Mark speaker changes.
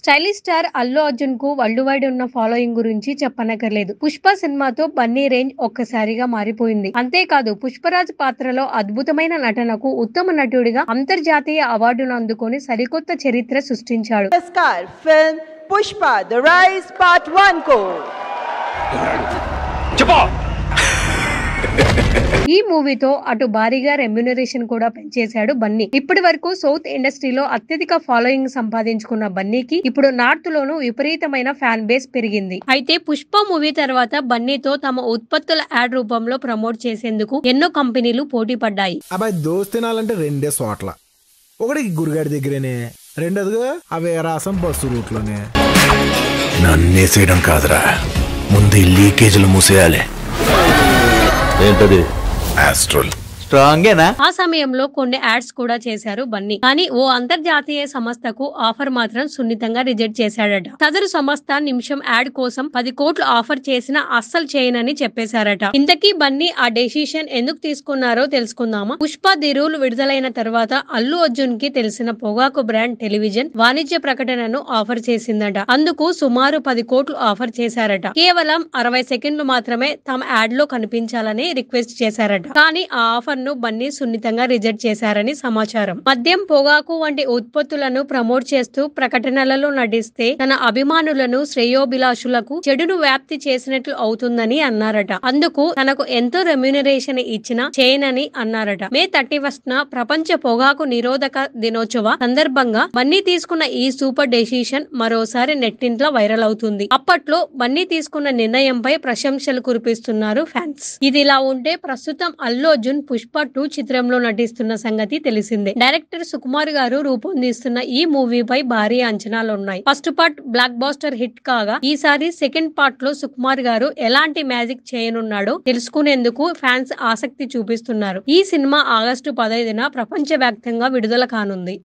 Speaker 1: stylish star Allu Arjun కు world wide ఉన్న following గురించి చెప్పనక్కర్లేదు పుష్ప సినిమాతో బన్నీ రేంజ్ ఒక్కసారిగా మారిపోయింది అంతేకాదు పుష్పరాజ్ పాత్రలో అద్భుతమైన నటనకు ఉత్తమ నటుడిగా అంతర్జాతీయ అవార్డును అందుకొని సరికొత్త చరిత్ర సృష్టించాడు
Speaker 2: पुरस्कार film Pushpa the rise part one को
Speaker 1: ఈ మూవీతో అటు భారీగా రెమ్యునరేషన్ కూడా పెంచేశాడు బన్నీ ఇప్పటి వరకు సౌత్ ఇండస్ట్రీలో అత్యధిక ఫాలోయింగ్ సంపాదించుకున్న బన్నీకి ఇప్పుడు నార్త్ లోనూ విపరీతమైన ఫ్యాన్ బేస్ పెరిగింది అయితే పుష్ప మూవీ తర్వాత బన్నీతో తమ ఉత్పత్తుల యాడ్ రూపంలో ప్రమోట్ చేసేందుకు ఎన్నో కంపెనీలు పోటీ పడ్డాయి
Speaker 3: అబ్బాయి దోస్త్ తినాలంటే రెండే చోట్ల ఒకటి గురుగాడి దగ్గరేనే రెండోదిగా అవే రాసం బస్సు రూట్లోనే
Speaker 4: నన్నేసేయడం కాదురా ముందు ఈ లీకేజీలు మూసేయాలి
Speaker 5: ఏంటది
Speaker 4: ఆస్ట్రల్
Speaker 5: స్ట్రాంగేనా
Speaker 1: ఆ సమయంలో కొన్ని యాడ్స్ కూడా చేశారు బన్నీ కానీ ఓ అంతర్జాతీయ సంస్థకు ఆఫర్ మాత్రం సున్నితంగా రిజెక్ట్ చేశాడట సదరు సంస్థ నిమిషం యాడ్ కోసం పది కోట్లు ఆఫర్ చేసినా అస్సలు చేయనని చెప్పేశారట ఇంతకీ బన్నీ ఆ డెసిషన్ ఎందుకు తీసుకున్నారో తెలుసుకుందామా పుష్ప ది రూల్ విడుదలైన తర్వాత అల్లు అర్జున్ కి తెలిసిన పొగాకు బ్రాండ్ టెలివిజన్ వాణిజ్య ప్రకటనను ఆఫర్ చేసిందట అందుకు సుమారు పది కోట్లు ఆఫర్ చేశారట కేవలం అరవై సెకండ్లు మాత్రమే తమ యాడ్ లో కనిపించాలని రిక్వెస్ట్ చేశారట కానీ ఆ ఆఫర్ ను బన్నీ సున్నితంగా రిజెక్ట్ చేశారని సమాచారం మద్యం పొగాకు వంటి ఉత్పత్తులను ప్రమోట్ చేస్తూ ప్రకటనలలో నటిస్తే తన అభిమానులను శ్రేయోభిలాషులకు చెడును వ్యాప్తి చేసినట్లు అవుతుందని అన్నారట అందుకు తనకు ఎంతో రెమ్యూనరేషన్ ఇచ్చినా చేయనని అన్నారట మే థర్టీ ఫస్ట్ న ప్రపంచ పొగాకు నిరోధక దినోత్సవ సందర్భంగా బన్నీ తీసుకున్న ఈ సూపర్ డెసిషన్ మరోసారి నెట్టింట్లో వైరల్ అవుతుంది అప్పట్లో బన్నీ తీసుకున్న నిర్ణయంపై ప్రశంసలు కురిపిస్తున్నారు ఫ్యాన్స్ ఇదిలా ఉంటే ప్రస్తుతం అల్లు అర్జున్ పుష్ప టూ చిత్రంలో నటిస్తున్న సంగతి తెలిసిందే డైరెక్టర్ సుకుమార్ గారు రూపొందిస్తున్న ఈ మూవీపై భారీ అంచనాలు ఉన్నాయి first part blockbuster hit కాగా ఈసారి సెకండ్ పార్ట్ లో సుకుమార్ గారు ఎలాంటి మ్యాజిక్ చేయనున్నాడో తెలుసుకునేందుకు ఫ్యాన్స్ ఆసక్తి చూపిస్తున్నారు ఈ సినిమా ఆగస్టు పదైదున ప్రపంచ విడుదల కానుంది